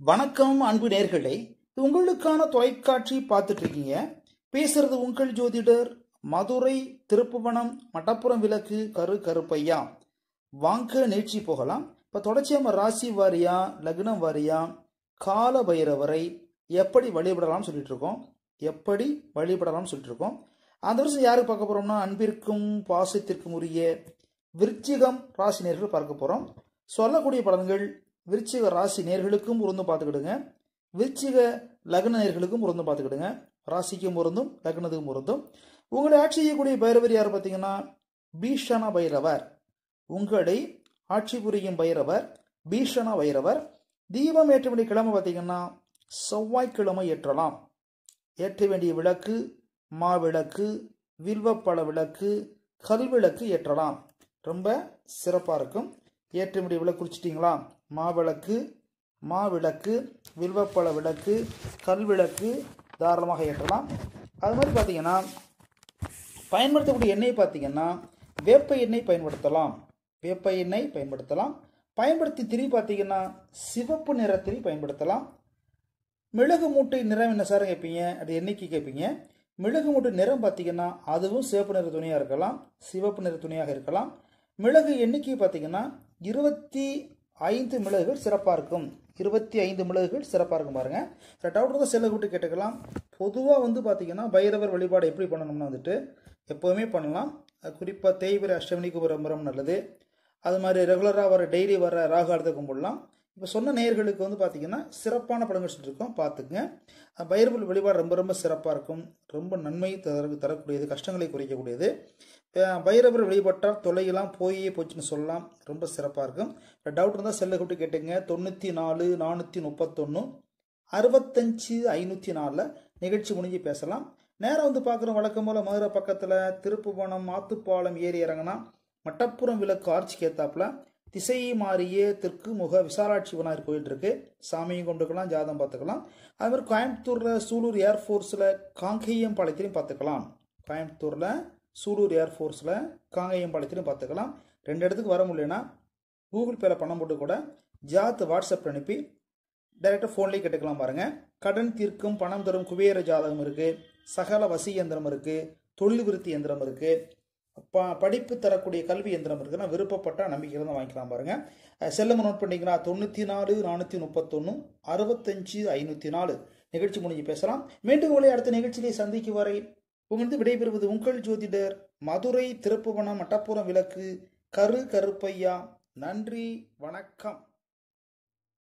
வணக்கம் அன்பு நேர்களே உங்களுக்கான தொலைக்காட்சி பார்த்துட்டு இருக்கீங்க பேசுறது உங்கள் ஜோதிடர் மதுரை திருப்புவனம் மட்டப்புறம் விளக்கு கரு கருப்பையா வாங்க நிகழ்ச்சி போகலாம் இப்போ தொடர்ச்சி நம்ம ராசி வாரியா லக்னம் வாரியா கால பைரவரை எப்படி வழிபடலாம்னு சொல்லிட்டு இருக்கோம் எப்படி வழிபடலாம்னு சொல்லிட்டு இருக்கோம் அந்த வருஷம் யாருக்கு பார்க்க போறோம்னா அன்பிற்கும் பாசத்திற்கும் உரிய விருச்சிகம் ராசி நேர்கள் பார்க்க போறோம் சொல்லக்கூடிய பலன்கள் விருச்சிக ராசி நேர்களுக்கும் பொருந்தும் பார்த்துக்கிடுங்க விருச்சிக லக்ன நேர்களுக்கும் பொருந்தும் பார்த்துக்கிடுங்க ராசிக்கும் பொருந்தும் லக்னத்துக்கும் பொருந்தும் உங்களை ஆட்சி செய்யக்கூடிய பைரவர் யார் பார்த்தீங்கன்னா பீஷண பைரவர் உங்களை ஆட்சி புரியும் பைரவர் பீஷண பைரவர் தீபம் ஏற்ற வேண்டிய கிழமை பார்த்தீங்கன்னா செவ்வாய்க்கிழமை ஏற்றலாம் ஏற்ற வேண்டிய விளக்கு மாவிளக்கு வில்வப்பழ விளக்கு கல்விளக்கு ஏற்றலாம் ரொம்ப சிறப்பாக இருக்கும் ஏற்ற வேண்டிய விளக்கு குறிச்சிட்டிங்களா மாவிளக்கு மாவிளக்கு வில்வப்பழ விளக்கு கல்விளக்கு தாராளமாக ஏற்றலாம் அது மாதிரி பார்த்தீங்கன்னா பயன்படுத்தக்கூடிய எண்ணெய் பார்த்தீங்கன்னா வேப்ப எண்ணெய் பயன்படுத்தலாம் வேப்ப எண்ணெய் பயன்படுத்தலாம் பயன்படுத்தி திரி பார்த்தீங்கன்னா சிவப்பு நிற திரி பயன்படுத்தலாம் மிளகு மூட்டை நிறம் என்ன சார் கேட்பீங்க அது என்னைக்கு கேட்பீங்க மிளகு மூட்டை நிறம் பார்த்தீங்கன்னா அதுவும் சிவப்பு நிற துணியாக இருக்கலாம் சிவப்பு நிற துணியாக இருக்கலாம் மிளகு எண்ணிக்கை பார்த்தீங்கன்னா இருபத்தி ஐந்து மிளகுகள் சிறப்பாக இருக்கும் இருபத்தி ஐந்து மிளகுகள் சிறப்பாக இருக்கும் பாருங்க டவுட் தான் செல்ல விட்டு கேட்டுக்கலாம் பொதுவாக வந்து பார்த்தீங்கன்னா பைரவர் வழிபாடு எப்படி பண்ணணும்னா வந்துட்டு எப்போவுமே பண்ணலாம் குறிப்பாக தேய்பிர அஷ்டமினிக்கு ஒரு முறம் நல்லது அது மாதிரி ரெகுலராக வர டெய்லி வர ராகாலத்தை கும்பிடலாம் இப்போ சொன்ன நேயர்களுக்கு வந்து பார்த்தீங்கன்னா சிறப்பான படங்கள் சொல்லியிருக்கோம் பார்த்துக்குங்க பைரவர் வழிபாடு ரொம்ப ரொம்ப சிறப்பாக இருக்கும் ரொம்ப நன்மை தர தரக்கூடியது கஷ்டங்களை குறைக்கக்கூடியது பைரவர் வழிபட்டால் தொலையெல்லாம் போயே போச்சுன்னு சொல்லலாம் ரொம்ப சிறப்பாக இருக்கும் டவுட் இருந்தால் செல்ல கூப்பிட்டு கேட்டுங்க தொண்ணூற்றி நாலு நானூற்றி முப்பத்தொன்று அறுபத்தஞ்சு ஐநூற்றி நாலில் நிகழ்ச்சி முடிஞ்சு பேசலாம் நேரம் வந்து பார்க்குறோம் வழக்கம் போல் மதுரை பக்கத்தில் திருப்புவனம் மாத்துப்பாலம் ஏறி இறங்கினா மட்டப்புறம் விளக்கு ஆர்ச்சிக்கு ஏத்தாப்புல திசை மாறிய தெற்கு முக விசாலாட்சி விநாயகர் கோயில் இருக்கு சாமியும் கொண்டுக்கலாம் ஜாதம் பார்த்துக்கலாம் அது மாதிரி கோயம்புத்தூரில் சூலூர் ஏர்ஃபோர்ஸில் காங்கேயம் பாளையத்திலையும் பார்த்துக்கலாம் கோயம்புத்தூரில் சூலூர் ஏர்ஃபோர்ஸில் காங்கேயம் பாளையத்திலையும் பார்த்துக்கலாம் ரெண்டு இடத்துக்கு வர முடியலன்னா கூகுள் பேல பணம் போட்டு கூட ஜாத் வாட்ஸ்அப் அனுப்பி டைரெக்டாக ஃபோன்லேயே கேட்டுக்கலாம் பாருங்கள் கடன் தீர்க்கும் பணம் தரும் குபேர ஜாதகம் இருக்குது சகல வசி இயந்திரம் இருக்குது தொழில் விருத்தி இயந்திரம் இருக்குது ப படிப்பு தரக்கூடிய கல்வி இயந்திரம் இருக்குன்னா விருப்பப்பட்ட நம்பிக்கையில் தான் வாங்கிக்கலாம் பாருங்கள் செல்லம் நோட் பண்ணிங்கன்னா தொண்ணூற்றி நாலு நானூற்றி முப்பத்தொன்று அறுபத்தஞ்சு ஐநூற்றி நாலு நிகழ்ச்சி முடிஞ்சு பேசலாம் மீண்டும் உங்களை அடுத்த நிகழ்ச்சியை சந்திக்கும் வரை உங்களது விடைபெறுவது உங்கள் ஜோதிடர் மதுரை திருப்புவனம் மட்டப்புறம் விளக்கு கரு கருப்பையா நன்றி வணக்கம்